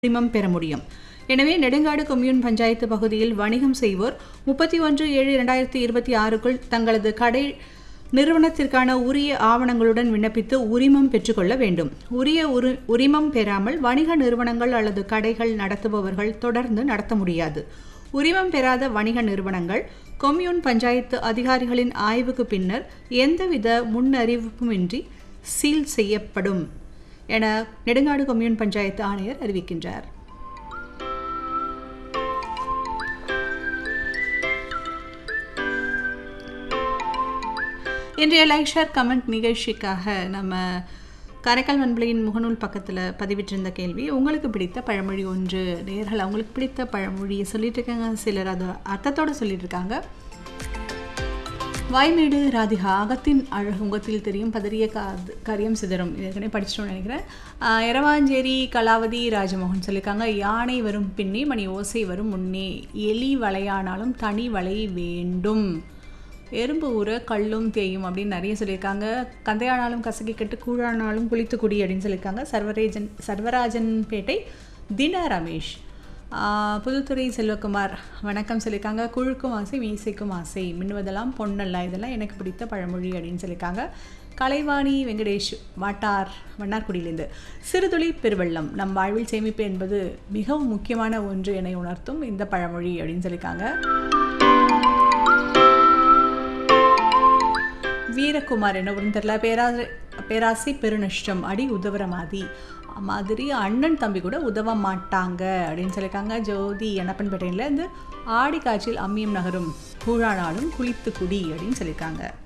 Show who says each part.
Speaker 1: உரிமம் பெற முடியும் எனவே நெடுங்காடு கொம்யூன் பஞ்சாயத்து பகுதியில் வணிகம் செய்வோர் முப்பத்தி ஒன்று ஏழு இரண்டாயிரத்தி இருபத்தி ஆறுக்குள் தங்களது கடை நிறுவனத்திற்கான உரிய ஆவணங்களுடன் விண்ணப்பித்து உரிமம் பெற்றுக்கொள்ள வேண்டும் உரிய உரு உரிமம் பெறாமல் வணிக நிறுவனங்கள் அல்லது கடைகள் நடத்துபவர்கள் தொடர்ந்து நடத்த முடியாது உரிமம் பெறாத வணிக நிறுவனங்கள் கொம்யூன் பஞ்சாயத்து அதிகாரிகளின் ஆய்வுக்கு பின்னர் எந்தவித முன்னறிவிப்புமின்றி சீல் செய்யப்படும் என நெடுங்காடு கொம்யூன் பஞ்சாயத்து ஆணையர் அறிவிக்கின்றார் இன்றைய லைக் ஷேர் கமெண்ட் நிகழ்ச்சிக்காக நம்ம காரைக்கால் வன்பலையின் முகநூல் பக்கத்தில் பதிவிட்டிருந்த கேள்வி உங்களுக்கு பிடித்த பழமொழி ஒன்று நேர்கள் அவங்களுக்கு பிடித்த பழமொழியை சொல்லிட்டு இருக்காங்க சிலர் அதை அர்த்தத்தோடு சொல்லிட்டு இருக்காங்க வாய்மேடு ராதிகா அகத்தின் அழகு முகத்தில் தெரியும் பதறிய காது கரியம் சிதறும் இது ஏற்கனவே படிச்சிட்டோம்னு நினைக்கிறேன் ஆஹ் எரவாஞ்சேரி கலாவதி ராஜமோகன் சொல்லியிருக்காங்க யானை வரும் பின்னே மணி ஓசை வரும் முன்னே எலி வலையானாலும் தனி வலை வேண்டும் எறும்பு ஊற கல்லும் தேயும் அப்படின்னு நிறைய சொல்லியிருக்காங்க கந்தையானாலும் கசக்கி கட்டு கூழானாலும் குளித்து குடி அப்படின்னு சொல்லியிருக்காங்க சர்வரேஜன் சர்வராஜன் பேட்டை தின ரமேஷ் ஆஹ் புதுத்துறை செல்வகுமார் வணக்கம் சொல்லியிருக்காங்க குழுக்கும் ஆசை மீசைக்கும் ஆசை மின்னுவதெல்லாம் பொன்னல்ல இதெல்லாம் எனக்கு பிடித்த பழமொழி அப்படின்னு சொல்லியிருக்காங்க கலைவாணி வெங்கடேஷ் வாட்டார் வண்ணார்குடியிலேருந்து சிறுதுளி பெருவெள்ளம் நம் வாழ்வில் சேமிப்பு என்பது மிகவும் முக்கியமான ஒன்று என உணர்த்தும் இந்த பழமொழி அப்படின்னு சொல்லியிருக்காங்க வீரகுமார் என்ன ஒன்று தெரியல பேராசை பேராசை பெருநஷ்டம் அடி உதவுற மாதிரி மாதிரி அண்ணன் தம்பி கூட உதவ மாட்டாங்க அப்படின்னு சொல்லியிருக்காங்க ஜோதி எண்ணப்பன்பேட்டையில் இருந்து ஆடி காய்ச்சல் அம்மியம் நகரும் கூழானாலும் குளித்து குடி அப்படின்னு சொல்லியிருக்காங்க